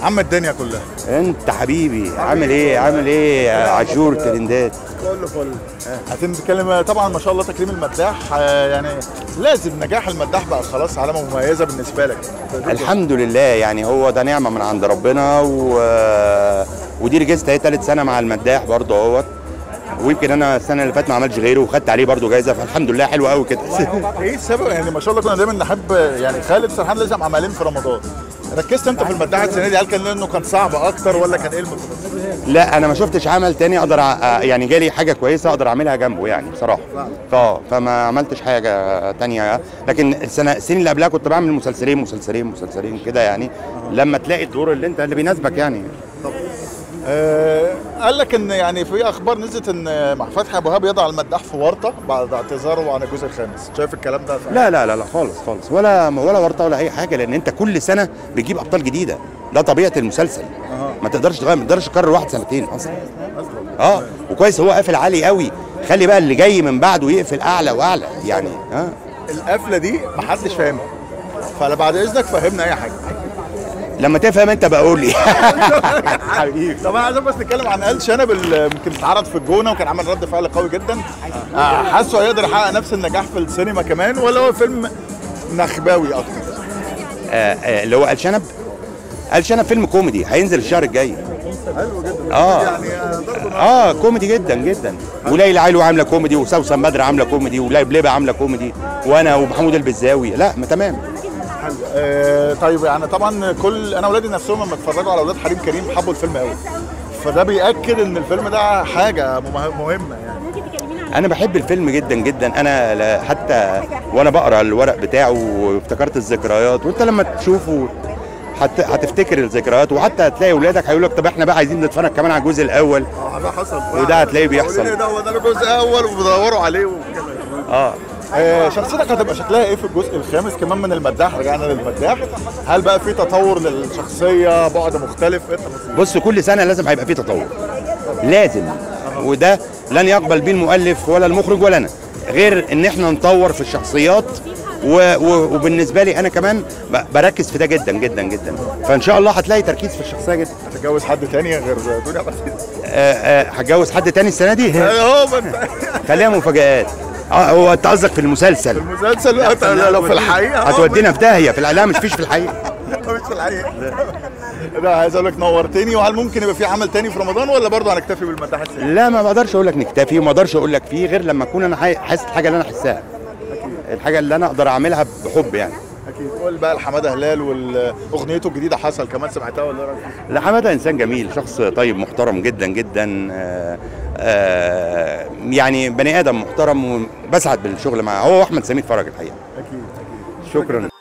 عم الدنيا كلها انت حبيبي عامل ايه عامل ايه يا عاشور ترندات كله فل عايزين نتكلم طبعا ما شاء الله تكريم المداح آه، يعني لازم نجاح المداح بقى خلاص علامه مميزه بالنسبه لك الحمد لله يعني هو ده نعمه من عند ربنا و... ودي رجست اهي ثالث سنه مع المداح برضه اهوت ويمكن انا السنه اللي فاتت ما عملتش غيره وخدت عليه برضه جايزه فالحمد لله حلو قوي كده ايه السبب يعني ما شاء الله كنا دايما نحب يعني خالد سرحان لازم عملين في رمضان ركزت انت في المداح السنه دي هل كان لانه كان صعب اكتر ولا كان ايه المتفق؟ لا انا ما شفتش عمل تاني اقدر أ... يعني جالي حاجه كويسه اقدر اعملها جنبه يعني بصراحه ف... فما عملتش حاجه تانية لكن السنه السنين اللي قبلها كنت بعمل مسلسلين مسلسلين مسلسلين كده يعني لما تلاقي الدور اللي انت اللي بيناسبك يعني آه قال لك ان يعني في اخبار نزلت ان مع فتحي ابو وهاب يضع المداح في ورطه بعد اعتذاره عن الجزء الخامس شايف الكلام ده فعلا؟ لا لا لا لا خالص خالص ولا ولا ورطه ولا اي حاجه لان انت كل سنه بتجيب ابطال جديده ده طبيعه المسلسل ما تقدرش تغير ما تقدرش تكرر واحد سنتين اصلا اه وكويس هو قافل عالي قوي خلي بقى اللي جاي من بعده يقفل اعلى واعلى يعني اه القفله دي محدش فاهمها فلا بعد اذنك فهمنا اي حاجه لما تفهم انت بقول لي حبيبي طب انا عايز بس نتكلم عن ال شنب اللي يمكن اتعرض في الجونه وكان عمل رد فعل قوي جدا آه، حاسه هيقدر يحقق نفس النجاح في السينما كمان ولا هو فيلم نخباوي اكتر آه آه اللي هو الشنب الشنب فيلم كوميدي هينزل الشهر الجاي حلو جدا اه يعني آه، ضرب اه كوميدي جدا جدا وليلى علو عامله كوميدي وسوسن بدر عامله كوميدي ولبلبه عامله كوميدي وانا ومحمود البزاوي لا ما تمام حلو آه طيب يعني طبعا كل انا اولادي نفسهم لما اتفرجوا على اولاد حريم كريم حبوا الفيلم قوي فده بياكد ان الفيلم ده حاجه مه- مهمه يعني انا بحب الفيلم جدا جدا انا لا- حتى وانا بقرا الورق بتاعه وافتكرت الذكريات وانت لما تشوفه هت... هتفتكر الذكريات وحتى هتلاقي اولادك هيقول لك طب احنا بقى عايزين نتفرج كمان على الجزء الاول اه ده حصل وده هتلاقيه بيحصل. قولوا لي ده هو ده الجزء الاول وبيدوروا عليه وكده اه آه، شخصيتك هتبقى شكلها ايه في الجزء الخامس كمان من المداح رجعنا للمداح هل بقى في تطور للشخصيه بعد مختلف انت بس- بص كل سنه لازم هيبقى فيه تطور لازم وده لن يقبل بيه المؤلف ولا المخرج ولا انا غير ان احنا نطور في الشخصيات و... و... وبالنسبه لي انا كمان ب... بركز في ده جدا جدا جدا فان شاء الله هتلاقي تركيز في الشخصيه جدا هتتجوز حد تاني غير دنيا بس آه، آه، هتجوز حد تاني السنه دي اهو ما انت خليها مفاجآت اه هو انت قصدك في المسلسل المسلسل لا، لو في الحقيقه آه، هتودينا في داهيه في الإعلام مش فيش في الحقيقه مش في الحقيقه لا عايز اقول لك نورتني وهل ممكن يبقى في عمل تاني في رمضان ولا برضه هنكتفي بالمداح السنة؟ لا ما بقدرش اقول لك نكتفي وما اقدرش اقول لك فيه غير لما اكون انا حي- حاسس الحاجه اللي انا احسها الحاجه اللي انا اقدر اعملها بحب يعني اكيد قول بقى لحماده هلال واغنيته الجديده حصل كمان سمعتها ولا إيه رأيك؟ لا حماده انسان جميل شخص طيب محترم جدا جدا آه، آه، يعني بني ادم محترم وبسعد بالشغل معاه هو واحمد سمير فرج الحقيقه اكيد اكيد شكرا